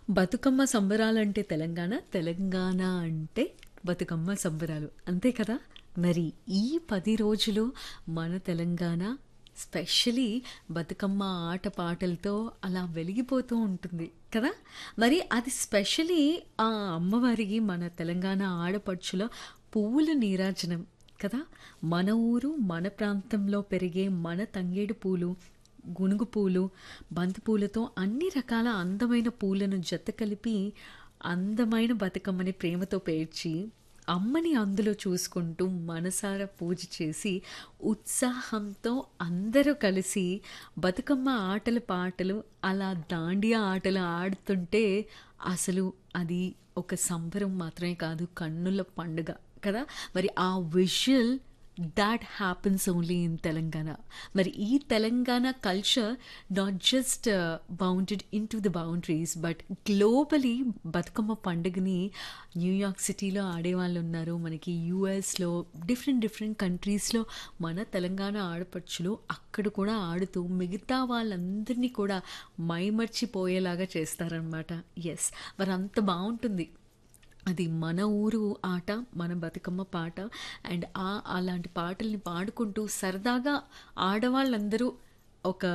బతుకమ్మ సంబరాలంటే తెలంగాణ తెలంగాణ అంటే బతుకమ్మ సంబరాలు అంతే కదా మరి ఈ పది రోజులు మన తెలంగాణ స్పెషలీ బతుకమ్మ ఆట పాటలతో అలా వెలిగిపోతూ ఉంటుంది కదా మరి అది స్పెషలీ ఆ అమ్మవారికి మన తెలంగాణ ఆడపడుచుల పువ్వుల నీరాజనం కదా మన ఊరు మన ప్రాంతంలో పెరిగే మన తంగేడు పూలు గునుగు పూలు బంతి పూలతో అన్ని రకాల అందమైన పూలను జత కలిపి అందమైన బతుకమ్మని ప్రేమతో పేర్చి అమ్మని అందులో చూసుకుంటూ మనసారా పూజ చేసి ఉత్సాహంతో అందరూ కలిసి బతుకమ్మ ఆటలు పాటలు అలా దాండియా ఆటలు ఆడుతుంటే అసలు అది ఒక సంబరం మాత్రమే కాదు కన్నుల పండుగ కదా మరి ఆ visual that happens only in Telangana మరి ఈ Telangana culture not just bounded in to the boundaries but globally Bathukamma పండుగని న్యూయార్క్ సిటీలో ఆడేవాళ్ళు ఉన్నారు మనకి యూఎస్లో డిఫరెంట్ డిఫరెంట్ కంట్రీస్లో మన తెలంగాణ ఆడపడుచులు అక్కడ కూడా ఆడుతూ మిగతా వాళ్ళందరినీ కూడా మైమర్చిపోయేలాగా చేస్తారనమాట ఎస్ మరి అంత బాగుంటుంది అది మన ఊరు ఆట మన బతుకమ్మ పాట అండ్ ఆ అలాంటి పాటల్ని పాడుకుంటూ సరదాగా ఆడవాళ్ళందరూ ఒక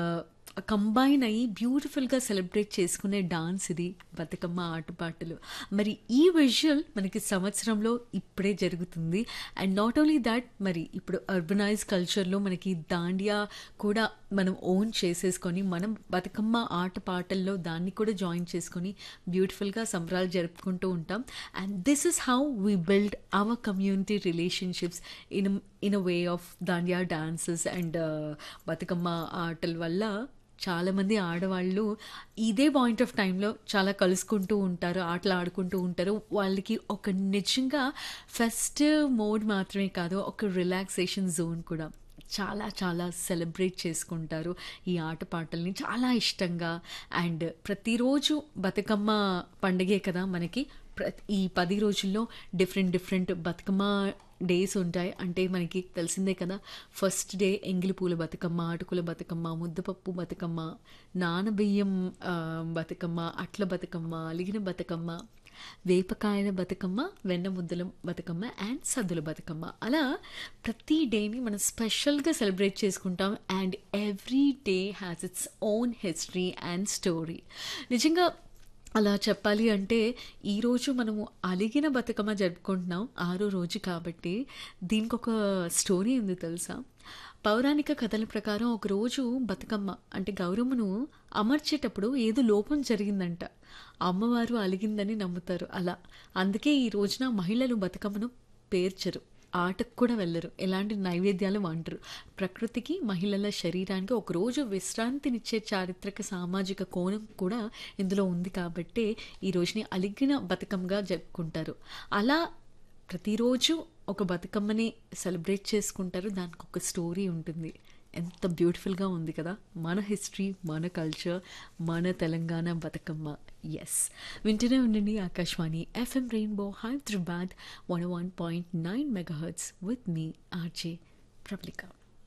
కంబైన్ అయ్యి బ్యూటిఫుల్గా సెలబ్రేట్ చేసుకునే డాన్స్ ఇది బతుకమ్మ ఆటపాటలు మరి ఈ విజువల్ మనకి సంవత్సరంలో ఇప్పుడే జరుగుతుంది అండ్ నాట్ ఓన్లీ దాట్ మరి ఇప్పుడు అర్బనైజ్ కల్చర్లో మనకి దాండియా కూడా మనం ఓన్ చేసేసుకొని మనం బతుకమ్మ ఆట పాటల్లో దాన్ని కూడా జాయిన్ చేసుకొని బ్యూటిఫుల్గా సంబరాలు జరుపుకుంటూ ఉంటాం and this is how we build our community relationships in in a way of Dandiya dances and Bathukamma ఆటల వల్ల చాలామంది ఆడవాళ్ళు ఇదే పాయింట్ ఆఫ్ టైంలో చాలా కలుసుకుంటూ ఉంటారు ఆటలు ఆడుకుంటూ ఉంటారు వాళ్ళకి ఒక నిజంగా ఫెస్టివ్ మోడ్ మాత్రమే కాదు ఒక రిలాక్సేషన్ జోన్ కూడా చాలా చాలా సెలబ్రేట్ చేసుకుంటారు ఈ ఆటపాటల్ని చాలా ఇష్టంగా అండ్ ప్రతిరోజు బతుకమ్మ పండగే కదా మనకి ప్ర ఈ పది రోజుల్లో డిఫరెంట్ డిఫరెంట్ బతుకమ్మ డేస్ ఉంటాయి అంటే మనకి తెలిసిందే కదా ఫస్ట్ డే ఎంగిలి పూల బతుకమ్మ అటుకుల బతుకమ్మ ముద్దపప్పు బతుకమ్మ నానబియ్యం బతుకమ్మ అట్ల బతుకమ్మ అలిగిన బతుకమ్మ వేపకాయల బతుకమ్మ వెన్న ముద్దల బతుకమ్మ అండ్ సద్దుల బతుకమ్మ అలా ప్రతి డేని మనం స్పెషల్గా సెలబ్రేట్ చేసుకుంటాం and every day has its own history and story నిజంగా అలా చెప్పాలి అంటే ఈరోజు మనము అలిగిన బతుకమ్మ జరుపుకుంటున్నాం ఆరో రోజు కాబట్టి దీనికి ఒక స్టోరీ ఉంది తెలుసా పౌరాణిక కథల ప్రకారం ఒకరోజు బతుకమ్మ అంటే గౌరమ్మను అమర్చేటప్పుడు ఏదో లోపం జరిగిందంట అమ్మవారు అలిగిందని నమ్ముతారు అలా అందుకే ఈ రోజున మహిళలు బతుకమ్మను పేర్చరు ఆటకు కూడా వెళ్ళరు ఎలాంటి నైవేద్యాలు వంటరు ప్రకృతికి మహిళల శరీరానికి ఒకరోజు విశ్రాంతినిచ్చే చారిత్రక సామాజిక కోణం కూడా ఇందులో ఉంది కాబట్టే ఈ రోజుని అలిగిన బతుకమ్మగా జరుపుకుంటారు అలా ప్రతిరోజు ఒక బతుకమ్మని సెలబ్రేట్ చేసుకుంటారు దానికి ఒక స్టోరీ ఉంటుంది ఎంత బ్యూటిఫుల్గా ఉంది కదా మన హిస్టరీ మన కల్చర్ మన తెలంగాణ బతుకమ్మ ఎస్ వింటూనే ఉండండి Akashvani FM rainbow Hyderabad one one point nine megahertz with మీ RJ Prabalika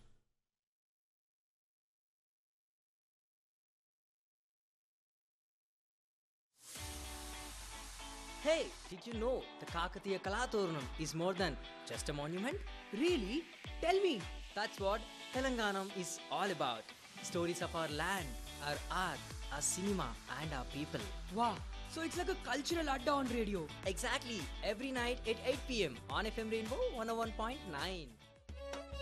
Hey, did you know the Kakatiya Kalaturnam is more than just a monument? Really? Tell me. That's what Telanganam is all about. Stories of our land, our art, our cinema, and our people. Wow. So it's like a cultural adda on radio. Exactly, every night at 8 pm on FM Rainbow 101.9.